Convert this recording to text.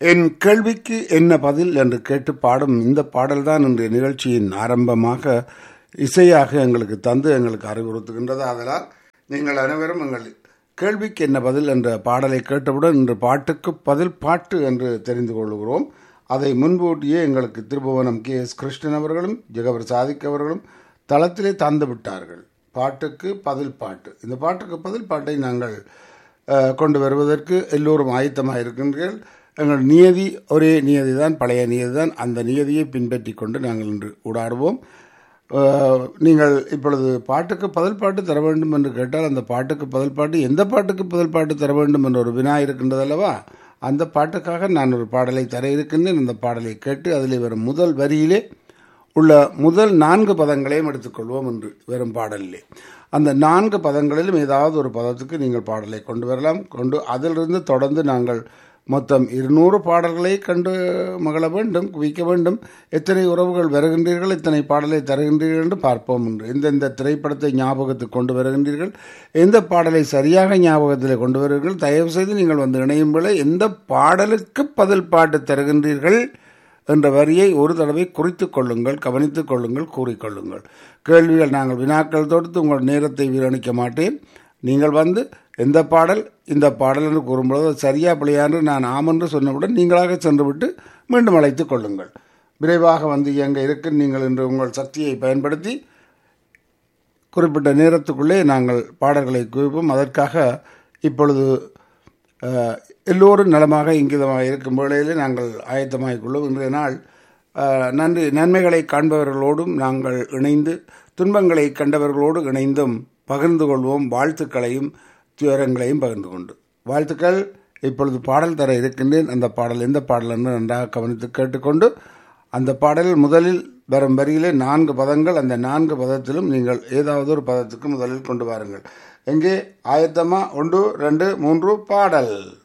என் கேள்விக்கு என்ன பதில் என்று கேட்டு பாடும் இந்த பாடல்தான் இன்றைய நிகழ்ச்சியின் ஆரம்பமாக இசையாக எங்களுக்கு தந்து எங்களுக்கு அறிவுறுத்துகின்றது அதனால் நீங்கள் அனைவரும் எங்கள் கேள்விக்கு என்ன பதில் என்ற பாடலை கேட்டவுடன் இன்று பாட்டுக்கு பதில் பாட்டு என்று தெரிந்து கொள்கிறோம் அதை முன்பூட்டியே எங்களுக்கு திருபுவனம் கே எஸ் கிருஷ்ணன் அவர்களும் ஜெகவர் சாதிக் அவர்களும் தளத்திலே தந்து விட்டார்கள் பாட்டுக்கு பதில் பாட்டு இந்த பாட்டுக்கு பதில் பாட்டை நாங்கள் அஹ், கொண்டு வருவதற்கு எல்லோரும் ஆயத்தமாக இருக்கின்றீர்கள் எங்கள் நியதி ஒரே நியதி தான் பழைய நியதி தான் அந்த நியதியை பின்பற்றி கொண்டு நாங்கள் இன்று ஊடாடுவோம் அஹ், நீங்கள் இப்பொழுது பாட்டுக்கு பதில் பாட்டு தர வேண்டும் என்று கேட்டால் அந்த பாட்டுக்கு பதில் பாட்டு எந்த பாட்டுக்கு பதில் பாட்டு தர வேண்டும் என்ற ஒரு வினா இருக்கின்றது அல்லவா அந்த பாட்டுக்காக நான் ஒரு பாடலை தர இருக்கின்றேன் அந்த பாடலை கேட்டு அதில் வரும் முதல் வரியிலே உள்ள முதல் நான்கு பதங்களையும் எடுத்துக்கொள்வோம் என்று வெறும் பாடலிலே அந்த நான்கு பதங்களிலும் ஏதாவது ஒரு பதத்துக்கு நீங்கள் பாடலை கொண்டு வரலாம் கொண்டு அதிலிருந்து தொடர்ந்து நாங்கள் மொத்தம் இருநூறு பாடல்களை கண்டு மகள வேண்டும் குவிக்க வேண்டும் எத்தனை உறவுகள் வருகின்றீர்கள் எத்தனை பாடலை தருகின்றீர்கள் என்று பார்ப்போம் என்று எந்தெந்த திரைப்படத்தை ஞாபகத்துக்கு கொண்டு வருகின்றீர்கள் எந்த பாடலை சரியாக ஞாபகத்தில் கொண்டு வருகிறீர்கள் தயவு செய்து நீங்கள் வந்து இணையும் வேளை எந்த பாடலுக்கு பதில் பாட்டு தருகின்றீர்கள் என்ற வரியை ஒரு தடவை குறித்துக் கொள்ளுங்கள் கவனித்துக் கொள்ளுங்கள் கூறிக்கொள்ளுங்கள் கேள்விகள் நாங்கள் வினாக்கள் தொடுத்து உங்கள் நேரத்தை வீரணிக்க மாட்டேன் நீங்கள் வந்து எந்த பாடல் இந்த பாடல் என்று கூறும்பொழுது அது சரியா பிழையான்று நான் ஆமென்று சொன்னவுடன் நீங்களாக சென்றுவிட்டு மீண்டும் அழைத்துக் கொள்ளுங்கள் விரைவாக வந்து இயங்க இருக்கு நீங்கள் இன்று உங்கள் சக்தியை பயன்படுத்தி குறிப்பிட்ட நேரத்துக்குள்ளே நாங்கள் பாடல்களை குவிப்போம் அதற்காக இப்பொழுது அஹ், எல்லோரும் நலமாக இங்கிதமாக இருக்கும் வேளையிலே நாங்கள் ஆயத்தமாகிக் கொள்ளும் இன்றைய நாள் அஹ், நன்றி நன்மைகளை காண்பவர்களோடும் நாங்கள் இணைந்து துன்பங்களை கண்டவர்களோடு இணைந்தும் பகிர்ந்து கொள்வோம் வாழ்த்துக்களையும் துயரங்களையும் பகிர்ந்து கொண்டு வாழ்த்துக்கள் இப்பொழுது பாடல் தர இருக்கின்றேன் அந்த பாடல் எந்த பாடல் என்று நன்றாக கவனித்து கேட்டுக்கொண்டு அந்த பாடலில் முதலில் வரும் வரியிலே நான்கு பதங்கள் அந்த நான்கு பதத்திலும் நீங்கள் ஏதாவது ஒரு பதத்துக்கு முதலில் கொண்டு வாருங்கள் எங்கே ஆயத்தமா ஒன்று ரெண்டு மூன்று பாடல்